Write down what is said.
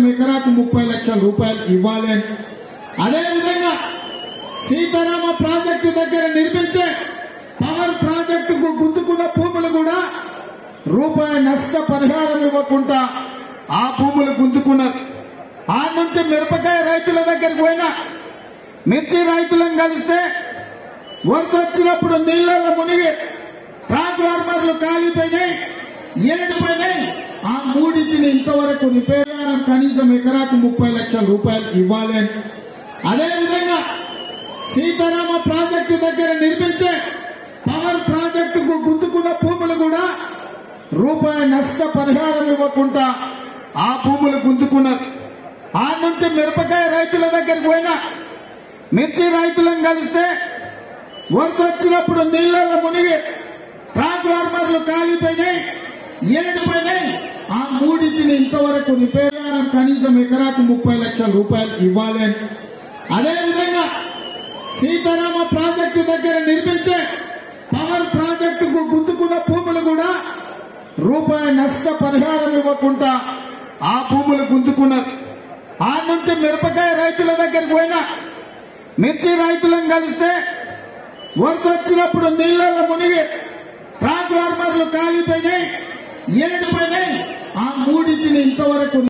ఎకరాకు ముప్పై లక్షల రూపాయలు ఇవ్వాలి అని అదేవిధంగా సీతారామ ప్రాజెక్టు దగ్గర నిర్మించే పవర్ ప్రాజెక్టుకు గుంతుకున్న భూములు కూడా రూపాయి నష్ట పరిహారం ఇవ్వకుండా ఆ భూములు గుంజుకున్నారు ఆ నుంచి మిరపకాయ రైతుల దగ్గరికి పోయినా మిర్చి రైతులను కలిస్తే వరద వచ్చినప్పుడు నీళ్ళలో మునిగి ట్రాన్స్ఫార్మర్లు కాలిపోయినాయి ఏడిపోయినాయి ఆ మూడింటిని ఇంతవరకు రిపేర్ చేయడం కనీసం ఎకరాకు ముప్పై లక్షల రూపాయలు ఇవ్వాలి అని అదేవిధంగా సీతారామ ప్రాజెక్టు దగ్గర నిర్మించే పవర్ ప్రాజెక్టుకు గుంతుకున్న భూములు కూడా రూపాయి నష్ట పరిహారం ఇవ్వకుండా ఆ భూములు గుంజుకున్నారు ఆ నుంచి మిరపకాయ రైతుల దగ్గరికి పోయినా మిర్చి రైతులను కలిస్తే వరద వచ్చినప్పుడు నీళ్ళలో మునిగి ట్రాన్స్ఫార్మర్లు కాలిపోయినాయి ఏడిపోయినాయి ఆ మూడింటిని ఇంతవరకు రిపేర్ చేయడం కనీసం ఎకరాకు ముప్పై లక్షల రూపాయలు ఇవ్వాలి అని అదేవిధంగా సీతారామ ప్రాజెక్టు దగ్గర నిర్మించే పవర్ ప్రాజెక్టుకు గుంతుకున్న భూములు కూడా రూపాయి నష్ట పరిహారం ఇవ్వకుండా ఆ భూములు గుంజుకున్నారు ఆ నుంచి మిరపకాయ రైతుల దగ్గరికి పోయినా మిర్చి రైతులను కలిస్తే వరద వచ్చినప్పుడు నీళ్ళలో మునిగి ట్రాన్స్ఫార్మర్లు కాలిపోయినాయి ఏడిపోయినాయి ఆ మూడింటిని ఇంతవరకు